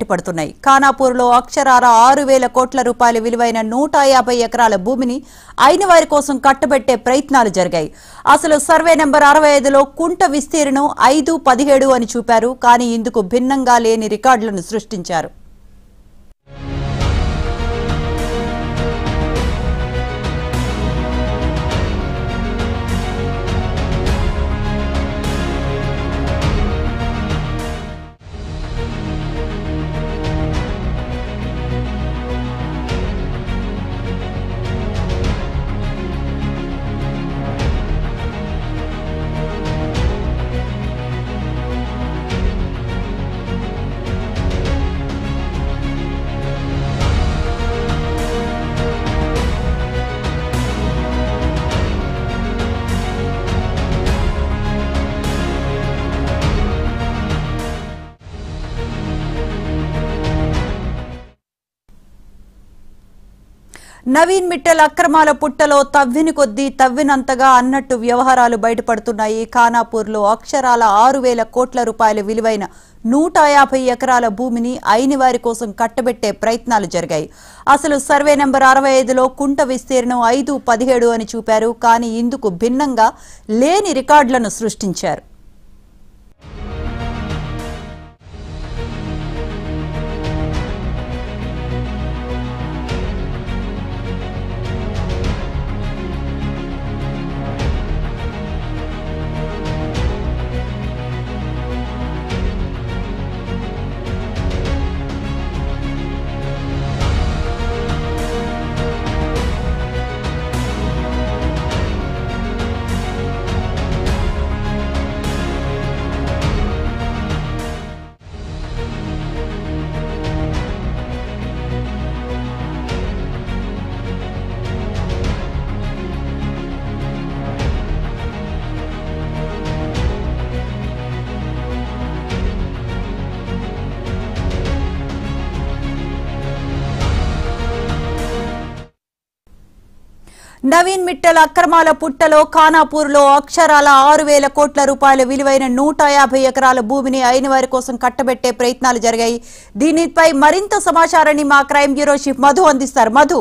బయటపడుతున్నాయి ఖానాపూర్లో అక్షరాల ఆరు వేల కోట్ల రూపాయల విలువైన నూట యాభై ఎకరాల భూమిని అయిన వారి కోసం కట్టబెట్టే ప్రయత్నాలు జరిగాయి అసలు సర్వే నెంబర్ అరవై ఐదులో కుంట విస్తీర్ణం ఐదు పదిహేడు అని చూపారు కానీ ఇందుకు భిన్నంగా లేని రికార్డులను సృష్టించారు నవీన్ మిట్టల్ అక్రమాల పుట్టలో తవ్విని కొద్దీ తవ్వినంతగా అన్నట్టు వ్యవహారాలు బయటపడుతున్నాయి ఖానాపూర్లో అక్షరాల ఆరు వేల కోట్ల రూపాయల విలువైన నూట యాభై ఎకరాల భూమిని అయిన వారి కోసం కట్టబెట్టే ప్రయత్నాలు జరిగాయి అసలు సర్వే నెంబర్ అరవై ఐదులో కుంట విస్తీర్ణం ఐదు పదిహేడు అని చూపారు కానీ ఇందుకు భిన్నంగా లేని రికార్డులను సృష్టించారు నవీన్ మిట్టల్ అక్రమాల పుట్టలో ఖానాపూర్లో అక్షరాల ఆరు వేల కోట్ల రూపాయల విలువైన నూట యాభై ఎకరాల భూమిని అయిన వారి కోసం కట్టబెట్టే ప్రయత్నాలు జరిగాయి దీనిపై మరింత సమాచారాన్ని మా క్రైమ్ బ్యూరో చీఫ్ మధు అందిస్తారు మధు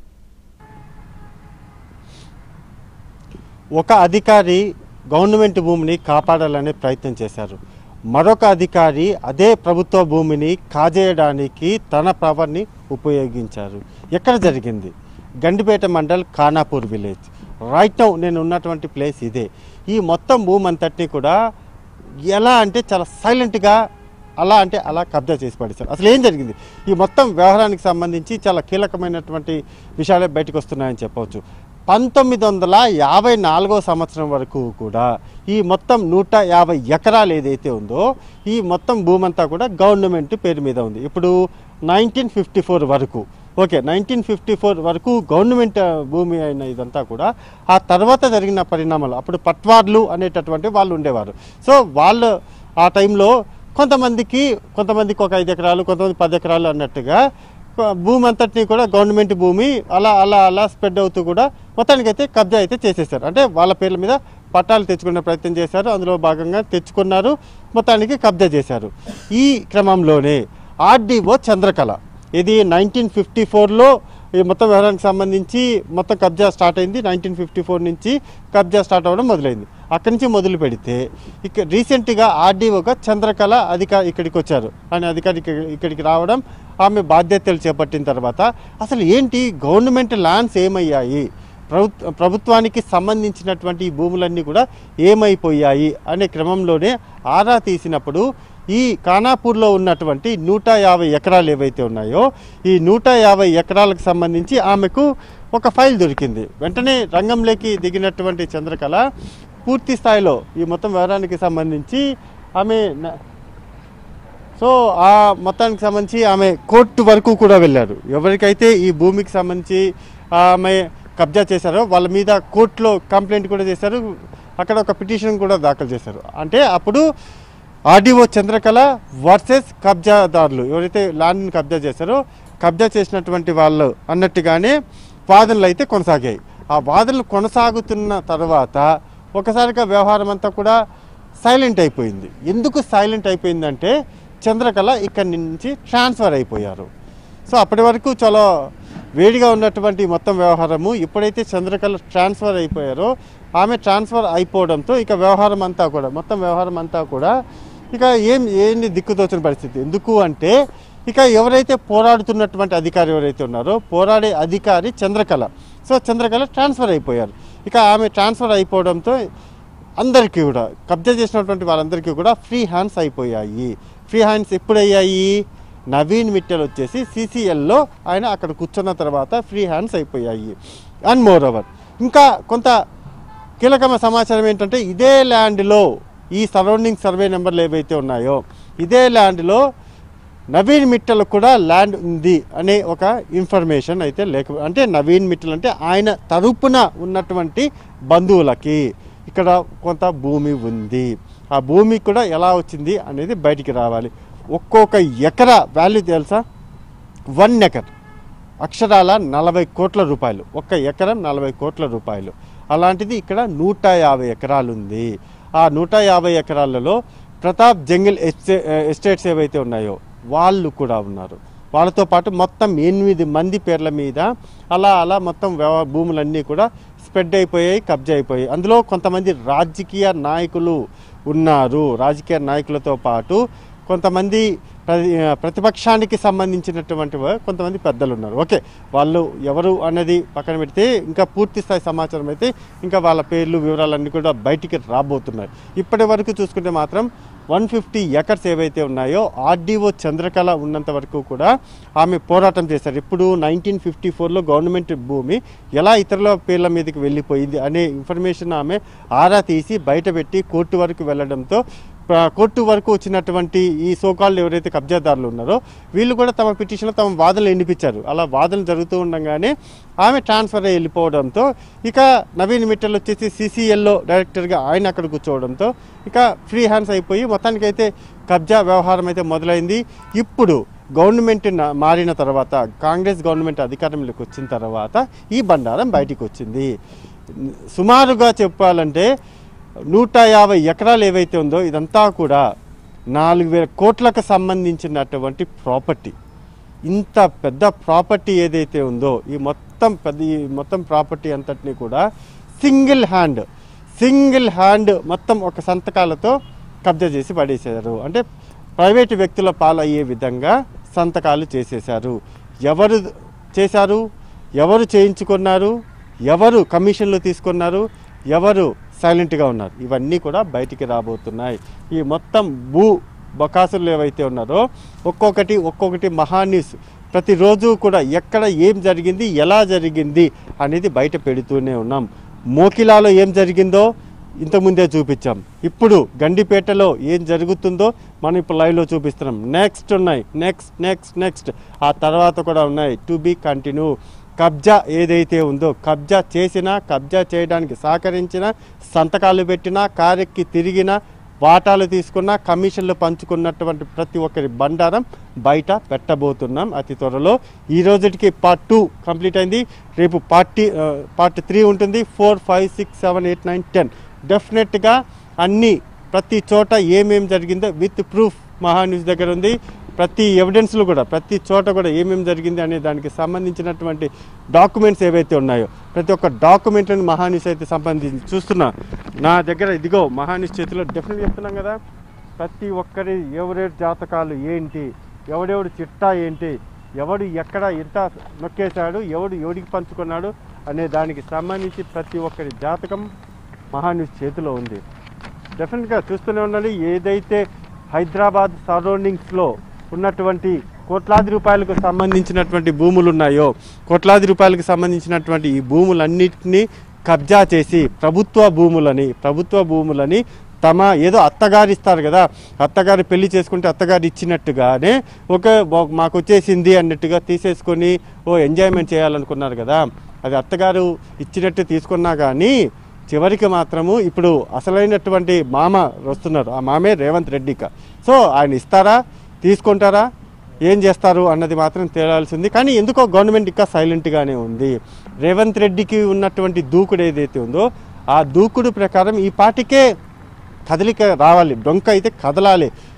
ఒక అధికారి గవర్నమెంట్ భూమిని కాపాడాలనే ప్రయత్నం చేశారు మరొక అధికారి అదే ప్రభుత్వ భూమిని కాజేయడానికి తన పవర్ని ఉపయోగించారు ఎక్కడ జరిగింది Gandipet mandal Khanapur village right now నేను ఉన్నటువంటి ప్లేస్ ఇదే ఈ మొత్తం భూమి అంతటినీ కూడా ఎలా అంటే చాలా సైలెంట్గా అలా అంటే అలా కబ్జా చేసి పడేశారు అసలు ఏం జరిగింది ఈ మొత్తం వ్యవహారానికి సంబంధించి చాలా కీలకమైనటువంటి విషయాలే బయటకు వస్తున్నాయని చెప్పవచ్చు పంతొమ్మిది వందల యాభై నాలుగో సంవత్సరం వరకు కూడా ఈ మొత్తం నూట యాభై ఎకరాలు ఏదైతే ఉందో ఈ మొత్తం భూమంతా కూడా గవర్నమెంట్ పేరు మీద ఉంది ఇప్పుడు నైన్టీన్ ఫిఫ్టీ ఫోర్ వరకు ఓకే నైన్టీన్ ఫిఫ్టీ ఫోర్ వరకు గవర్నమెంట్ ఆ, భూమి అయిన ఇదంతా కూడా ఆ తర్వాత జరిగిన పరిణామాలు అప్పుడు పట్వార్లు అనేటటువంటి వాళ్ళు ఉండేవారు సో వాళ్ళు ఆ టైంలో కొంతమందికి కొంతమందికి ఒక ఐదు ఎకరాలు కొంతమంది పది ఎకరాలు అన్నట్టుగా ప- భూమి అంతటిని కూడా గవర్నమెంట్ భూమి అలా అలా అలా స్ప్రెడ్ అవుతూ కూడా మొత్తానికి అయితే కబ్జా అయితే చేసేసారు అంటే వాళ్ళ పేర్ల మీద పట్టాలు తెచ్చుకునే ప్రయత్నం చేశారు అందులో భాగంగా తెచ్చుకున్నారు మొత్తానికి కబ్జా చేశారు ఈ క్రమంలోనే ఆర్డీఓ చంద్రకళ ఇది నైన్టీన్ ఫిఫ్టీ ఫోర్లో ఈ మొత్తం వ్యవహారానికి సంబంధించి మొత్తం కబ్జా స్టార్ట్ అయింది నైన్టీన్ ఫిఫ్టీ ఫోర్ నుంచి కబ్జా స్టార్ట్ అవ్వడం మొదలైంది అక్కడి నుంచి మొదలు పెడితే ఇక రీసెంట్గా ఆర్డీఓగా చంద్రకళ అధికారి ఇక్కడికి వచ్చారు ఆయన అధికారి ఇక్కడ- ఇక్కడికి రావడం ఆమె బాధ్యతలు చేపట్టిన తర్వాత అసలు ఏంటి గవర్నమెంట్ ల్యాండ్స్ ఏమయ్యాయి ప్రభుత్వ ప్రభుత్వానికి సంబంధించినటువంటి ఈ భూములన్నీ కూడా ఏమైపోయాయి అనే క్రమంలోనే ఆరా తీసినప్పుడు ఈ ఖానాపూర్లో ఉన్నటువంటి నూట యాభై ఎకరాలు ఏవైతే ఉన్నాయో ఈ నూట యాభై ఎకరాలకు సంబంధించి ఆమెకు ఒక ఫైల్ దొరికింది వెంటనే రంగంలోకి దిగినటువంటి చంద్రకళ పూర్తి స్థాయిలో ఈ మొత్తం వివరానికి సంబంధించి ఆమె న- సో ఆ మొత్తానికి సంబంధించి ఆమె కోర్టు వరకు కూడా వెళ్ళారు ఎవరికైతే ఈ భూమికి సంబంధించి ఆమె కబ్జా చేశారో వాళ్ళ మీద కోర్టులో కంప్లైంట్ కూడా చేశారు అక్కడ ఒక పిటిషన్ కూడా దాఖలు చేశారు అంటే అప్పుడు ఆర్డీఓ చంద్రకళ వర్సెస్ కబ్జాదారులు ఎవరైతే ల్యాండ్ని కబ్జా చేశారో కబ్జా చేసినటువంటి వాళ్ళు అన్నట్టుగానే వాదనలు అయితే కొనసాగాయి ఆ వాదనలు కొనసాగుతున్న తర్వాత ఒకసారిగా వ్యవహారం అంతా కూడా సైలెంట్ అయిపోయింది ఎందుకు సైలెంట్ అయిపోయిందంటే చంద్రకళ ఇక్కడి నుంచి ట్రాన్స్ఫర్ అయిపోయారు సో అప్పటి వరకు చాలా వేడిగా ఉన్నటువంటి మొత్తం వ్యవహారము ఎప్పుడైతే చంద్రకళ ట్రాన్స్ఫర్ అయిపోయారో ఆమె ట్రాన్స్ఫర్ అయిపోవడంతో ఇక వ్యవహారం అంతా కూడా మొత్తం వ్యవహారం అంతా కూడా ఇక ఏం ఏంటి దిక్కుతోచిన పరిస్థితి ఎందుకు అంటే ఇక ఎవరైతే పోరాడుతున్నటువంటి అధికారి ఎవరైతే ఉన్నారో పోరాడే అధికారి చంద్రకళ సో చంద్రకళ ట్రాన్స్ఫర్ అయిపోయారు ఇక ఆమె ట్రాన్స్ఫర్ అయిపోవడంతో అందరికీ కూడా కబ్జా చేసినటువంటి వాళ్ళందరికీ కూడా ఫ్రీ హ్యాండ్స్ అయిపోయాయి ఫ్రీ హ్యాండ్స్ ఎప్పుడయ్యాయి నవీన్ మిట్టల్ వచ్చేసి సిసిఎల్లో ఆయన అక్కడ కూర్చున్న తర్వాత ఫ్రీ హ్యాండ్స్ అయిపోయాయి అండ్ మోర్ ఓవర్ ఇంకా కొంత కీలకమైన సమాచారం ఏంటంటే ఇదే ల్యాండ్లో ఈ సరౌండింగ్ సర్వే నెంబర్లు ఏవైతే ఉన్నాయో ఇదే ల్యాండ్లో నవీన్ మిట్టల్ కూడా ల్యాండ్ ఉంది అనే ఒక ఇన్ఫర్మేషన్ అయితే లేక అంటే నవీన్ మిట్టల్ అంటే ఆయన తరపున ఉన్నటువంటి బంధువులకి ఇక్కడ కొంత భూమి ఉంది ఆ భూమి కూడా ఎలా వచ్చింది అనేది బయటికి రావాలి ఒక్కొక్క ఎకరా వాల్యూ తెలుసా వన్ ఎకర్ అక్షరాల నలభై కోట్ల రూపాయలు ఒక్క ఎకరం నలభై కోట్ల రూపాయలు అలాంటిది ఇక్కడ నూట యాభై ఎకరాలు ఉంది ఆ నూట యాభై ఎకరాలలో ప్రతాప్ జంగిల్ ఎస్టే ఎస్టేట్స్ ఏవైతే ఉన్నాయో వాళ్ళు కూడా ఉన్నారు వాళ్ళతో పాటు మొత్తం ఎనిమిది మంది పేర్ల మీద అలా అలా మొత్తం వ్యవ భూములన్నీ కూడా స్ప్రెడ్ అయిపోయాయి కబ్జా అయిపోయాయి అందులో కొంతమంది రాజకీయ నాయకులు ఉన్నారు రాజకీయ నాయకులతో పాటు కొంతమంది ప్రతి ప్రతిపక్షానికి సంబంధించినటువంటి వా- కొంతమంది పెద్దలు ఉన్నారు ఓకే వాళ్ళు ఎవరు అనేది పక్కన పెడితే ఇంకా పూర్తి స్థాయి సమాచారం అయితే ఇంకా వాళ్ళ పేర్లు వివరాలన్నీ కూడా బయటికి రాబోతున్నాయి ఇప్పటి వరకు చూసుకుంటే మాత్రం వన్ ఫిఫ్టీ ఎకర్స్ ఏవైతే ఉన్నాయో ఆర్డీఓ చంద్రకళ ఉన్నంత వరకు కూడా ఆమె పోరాటం చేశారు ఇప్పుడు నైన్టీన్ ఫిఫ్టీ ఫోర్లో గవర్నమెంట్ భూమి ఎలా ఇతరుల పేర్ల మీదకి వెళ్ళిపోయింది అనే ఇన్ఫర్మేషన్ ఆమె ఆరా తీసి బయటపెట్టి కోర్టు వరకు వెళ్ళడంతో ప్ర- కోర్టు వరకు వచ్చినటువంటి ఈ సోకాళ్ళు ఎవరైతే కబ్జాదారులు ఉన్నారో వీళ్ళు కూడా తమ పిటిషన్లో తమ వాదనలు ఎన్నిపించారు అలా వాదనలు జరుగుతూ ఉండగానే ఆమె ట్రాన్స్ఫర్ అయ్యి వెళ్ళిపోవడంతో ఇక నవీన్ మిట్టల్ వచ్చేసి సిసిఎల్లో డైరెక్టర్గా ఆయన అక్కడ కూర్చోవడంతో ఇక ఫ్రీ హ్యాండ్స్ అయిపోయి మొత్తానికైతే కబ్జా వ్యవహారం అయితే మొదలైంది ఇప్పుడు గవర్నమెంట్ నా- మారిన తర్వాత కాంగ్రెస్ గవర్నమెంట్ అధికారంలోకి వచ్చిన తర్వాత ఈ బండారం బయటికి వచ్చింది సుమారుగా చెప్పాలంటే నూట యాభై ఎకరాలు ఏవైతే ఉందో ఇదంతా కూడా నాలుగు వేల కోట్లకు సంబంధించినటువంటి ప్రాపర్టీ ఇంత పెద్ద ప్రాపర్టీ ఏదైతే ఉందో ఈ మొత్తం పెద్ద ఈ మొత్తం ప్రాపర్టీ అంతటిని కూడా సింగిల్ హ్యాండ్ సింగిల్ హ్యాండ్ మొత్తం ఒక సంతకాలతో కబ్జా చేసి పడేశారు అంటే ప్రైవేటు వ్యక్తుల పాలయ్యే విధంగా సంతకాలు చేసేశారు ఎవరు చేశారు ఎవరు చేయించుకున్నారు ఎవరు కమిషన్లు తీసుకున్నారు ఎవరు సైలెంట్గా ఉన్నారు ఇవన్నీ కూడా బయటికి రాబోతున్నాయి ఈ మొత్తం భూ బకాసులు ఏవైతే ఉన్నారో ఒక్కొక్కటి ఒక్కొక్కటి మహాన్యూస్ ప్రతిరోజు కూడా ఎక్కడ ఏం జరిగింది ఎలా జరిగింది అనేది బయట పెడుతూనే ఉన్నాం మోకిలాలో ఏం జరిగిందో ఇంతకుముందే చూపించాం ఇప్పుడు గండిపేటలో ఏం జరుగుతుందో మనం ఇప్పుడు లైవ్లో చూపిస్తున్నాం నెక్స్ట్ ఉన్నాయి నెక్స్ట్ నెక్స్ట్ నెక్స్ట్ ఆ తర్వాత కూడా ఉన్నాయి టు బీ కంటిన్యూ కబ్జా ఏదైతే ఉందో కబ్జా చేసినా కబ్జా చేయడానికి సహకరించిన సంతకాలు పెట్టినా కారెక్కి తిరిగిన వాటాలు తీసుకున్న కమిషన్లు పంచుకున్నటువంటి ప్రతి ఒక్కరి బండారం బయట పెట్టబోతున్నాం అతి త్వరలో ఈ రోజుకి పార్ట్ టూ కంప్లీట్ అయింది రేపు పార్టీ పార్ట్ త్రీ ఉంటుంది four five six seven eight nine ten డెఫినెట్గా అన్ని ప్రతి చోట ఏమేం జరిగిందో విత్ ప్రూఫ్ మహాన్యూస్ దగ్గర ఉంది ప్రతి ఎవిడెన్స్లు కూడా ప్రతి చోట కూడా ఏమేమి జరిగింది అనే దానికి సంబంధించినటువంటి డాక్యుమెంట్స్ ఏవైతే ఉన్నాయో ప్రతి ఒక్క డాక్యుమెంట్లను మహాన్యూస్ అయితే సంబంధించి చూస్తున్నా నా దగ్గర ఇదిగో మహాన్యూస్ చేతిలో డెఫినెట్ చెప్తున్నాం కదా ప్రతి ఒక్కరి ఎవరెవరి జాతకాలు ఏంటి ఎవడెవడు చిట్టా ఏంటి ఎవడు ఎక్కడ ఎంత నొక్కేశాడు ఎవడు ఎవడికి పంచుకున్నాడు అనే దానికి సంబంధించి ప్రతి ఒక్కరి జాతకం మహాన్యూస్ చేతిలో ఉంది డెఫినెట్గా చూస్తూనే ఉండాలి ఏదైతే హైదరాబాద్ సరౌండింగ్స్లో ఉన్నటువంటి కోట్లాది రూపాయలకు సంబంధించినటువంటి భూములు ఉన్నాయో కోట్లాది రూపాయలకు సంబంధించినటువంటి ఈ భూములన్నిటినీ కబ్జా చేసి ప్రభుత్వ భూములని ప్రభుత్వ భూములని తమ ఏదో అత్తగారు ఇస్తారు కదా అత్తగారు పెళ్లి చేసుకుంటే అత్తగారు ఇచ్చినట్టుగానే ఒక ఒక- మాకు వచ్చేసింది అన్నట్టుగా తీసేసుకొని ఓ ఎంజాయ్మెంట్ చేయాలనుకున్నారు కదా అది అత్తగారు ఇచ్చినట్టు తీసుకున్నా కానీ చివరికి మాత్రము ఇప్పుడు అసలైనటువంటి మామ వస్తున్నారు ఆ మామే రేవంత్ రెడ్డిక సో ఆయన ఇస్తారా తీసుకుంటారా ఏం చేస్తారు అన్నది మాత్రం తేలాల్సింది కానీ ఎందుకో గవర్నమెంట్ ఇంకా సైలెంట్గానే ఉంది రేవంత్ రెడ్డికి ఉన్నటువంటి దూకుడు ఏదైతే ఉందో ఆ దూకుడు ప్రకారం ఈ పార్టీకే కదలిక రావాలి డొంక అయితే కదలాలి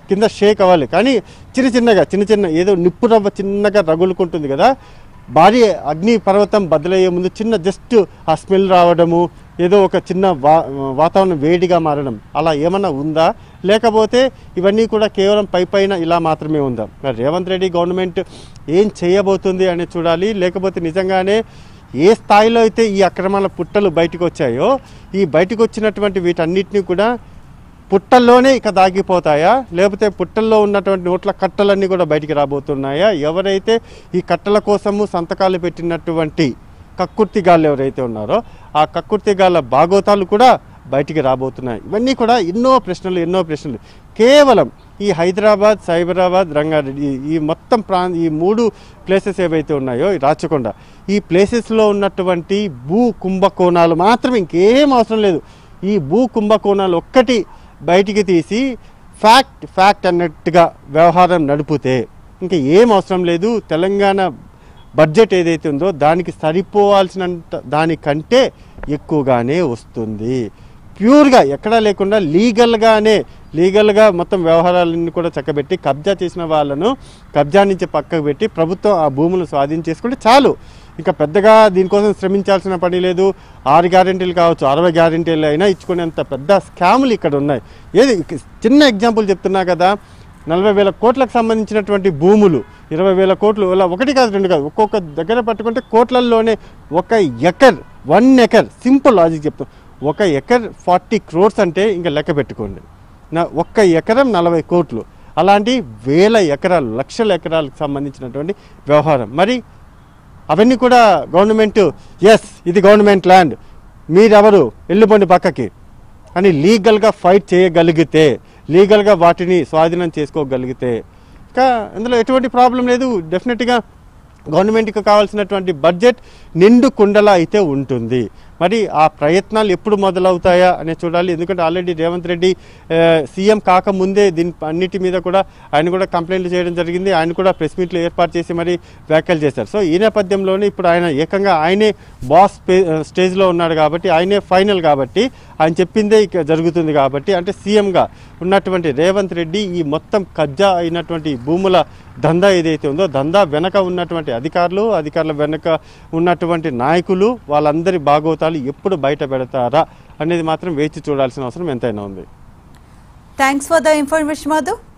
కింద షేక్ అవ్వాలి కానీ చిన్న చిన్నగా చిన్న చిన్న ఏదో నిప్పు రవ్వ చిన్నగా రగులుకుంటుంది కదా భారీ అగ్ని పర్వతం బద్దలయ్యే ముందు చిన్న జస్ట్ ఆ స్మెల్ రావడము ఏదో ఒక చిన్న వా వాతావరణం వేడిగా మారడం అలా ఏమన్నా ఉందా లేకపోతే ఇవన్నీ కూడా కేవలం పై పైన ఇలా మాత్రమే ఉందా మరి రేవంత్ రెడ్డి గవర్నమెంట్ ఏం చేయబోతుంది అని చూడాలి లేకపోతే నిజంగానే ఏ స్థాయిలో అయితే ఈ అక్రమాల పుట్టలు బయటకు వచ్చాయో ఈ బయటకు వచ్చినటువంటి వీటన్నిటిని కూడా పుట్టల్లోనే ఇక దాగిపోతాయా లేకపోతే పుట్టల్లో ఉన్నటువంటి నోట్ల కట్టలన్నీ కూడా బయటికి రాబోతున్నాయా ఎవరైతే ఈ కట్టల కోసము సంతకాలు పెట్టినటువంటి కక్కుర్తిగాళ్ళు ఎవరైతే ఉన్నారో ఆ కక్కుర్తిగాళ్ళ బాగోతాలు కూడా బయటికి రాబోతున్నాయి ఇవన్నీ కూడా ఎన్నో ప్రశ్నలు ఎన్నో ప్రశ్నలు కేవలం ఈ హైదరాబాద్ సైబరాబాద్ రంగారెడ్డి ఈ- ఈ మొత్తం ప్రాంత ఈ మూడు ప్లేసెస్ ఏవైతే ఉన్నాయో ఈ రాచకొండ ఈ ప్లేసెస్లో ఉన్నటువంటి భూ కుంభకోణాలు మాత్రం ఇంకేం అవసరం లేదు ఈ భూ కుంభకోణాలు ఒక్కటి బయటికి తీసి ఫ్యాక్ట్ ఫ్యాక్ట్ అన్నట్టుగా వ్యవహారం నడిపితే ఇంకా ఏం అవసరం లేదు తెలంగాణ బడ్జెట్ ఏదైతే ఉందో దానికి సరిపోవాల్సినంత దానికంటే ఎక్కువగానే వస్తుంది ప్యూర్గా ఎక్కడా లేకుండా లీగల్గానే లీగల్గా మొత్తం వ్యవహారాలన్నీ కూడా చక్కబెట్టి కబ్జా చేసిన వాళ్ళను కబ్జా నుంచి పక్కకు పెట్టి ప్రభుత్వం ఆ భూములను స్వాధీనం చాలు ఇంకా పెద్దగా దీనికోసం శ్రమించాల్సిన పని లేదు ఆరు గ్యారెంటీలు కావచ్చు అరవై గ్యారెంటీలు అయినా ఇచ్చుకునేంత పెద్ద స్కాములు ఇక్కడ ఉన్నాయి ఏది చిన్న ఎగ్జాంపుల్ చెప్తున్నా కదా నలభై వేల కోట్లకు సంబంధించినటువంటి భూములు ఇరవై వేల కోట్లు ఇలా ఒకటి కాదు రెండు కాదు ఒక్కొక్క దగ్గర పట్టుకుంటే కోట్లల్లోనే ఒక acre one acre simple logic చెప్తాం ఒక ఎకర్ ఫార్టీ క్రోర్స్ అంటే ఇంకా లెక్క పెట్టుకోండి నా ఒక్క ఎకరం నలభై కోట్లు అలాంటి వేల ఎకరాలు లక్షల ఎకరాలకు సంబంధించినటువంటి వ్యవహారం మరి అవన్నీ కూడా గవర్నమెంట్ ఎస్ ఇది గవర్నమెంట్ ల్యాండ్ మీరెవరు వెళ్ళిపోండి పక్కకి అని లీగల్గా ఫైట్ చేయగలిగితే లీగల్గా వాటిని స్వాధీనం చేసుకోగలిగితే ఇంకా ఇందులో ఎటువంటి ప్రాబ్లం లేదు డెఫినెట్గా గవర్నమెంట్కి కావాల్సినటువంటి బడ్జెట్ నిండు కుండలా అయితే ఉంటుంది మరి ఆ ప్రయత్నాలు ఎప్పుడు మొదలవుతాయా అని చూడాలి ఎందుకంటే ఆల్రెడీ రేవంత్ రెడ్డి ఆ, సీఎం కాకముందే దీని అన్నిటి మీద కూడా ఆయన కూడా కంప్లైంట్లు చేయడం జరిగింది ఆయన కూడా ప్రెస్ మీట్లు ఏర్పాటు చేసి మరి వ్యాఖ్యలు చేశారు సో ఈ నేపథ్యంలోనే ఇప్పుడు ఆయన ఏకంగా ఆయనే బాస్ పే- స్టేజ్లో ఉన్నాడు కాబట్టి ఆయనే ఫైనల్ కాబట్టి ఆయన చెప్పిందే ఇక జరుగుతుంది కాబట్టి అంటే సీఎంగా ఉన్నటువంటి రేవంత్ రెడ్డి ఈ మొత్తం కబ్జా అయినటువంటి భూముల దందా ఏదైతే ఉందో దందా వెనక ఉన్నటువంటి అధికారులు అధికారుల వెనక ఉన్నటువంటి నాయకులు వాళ్ళందరి బాగోతాలు ఎప్పుడు బయట పెడతారా అనేది మాత్రం వేచి చూడాల్సిన అవసరం ఎంతైనా ఉంది thanks for the information Madhu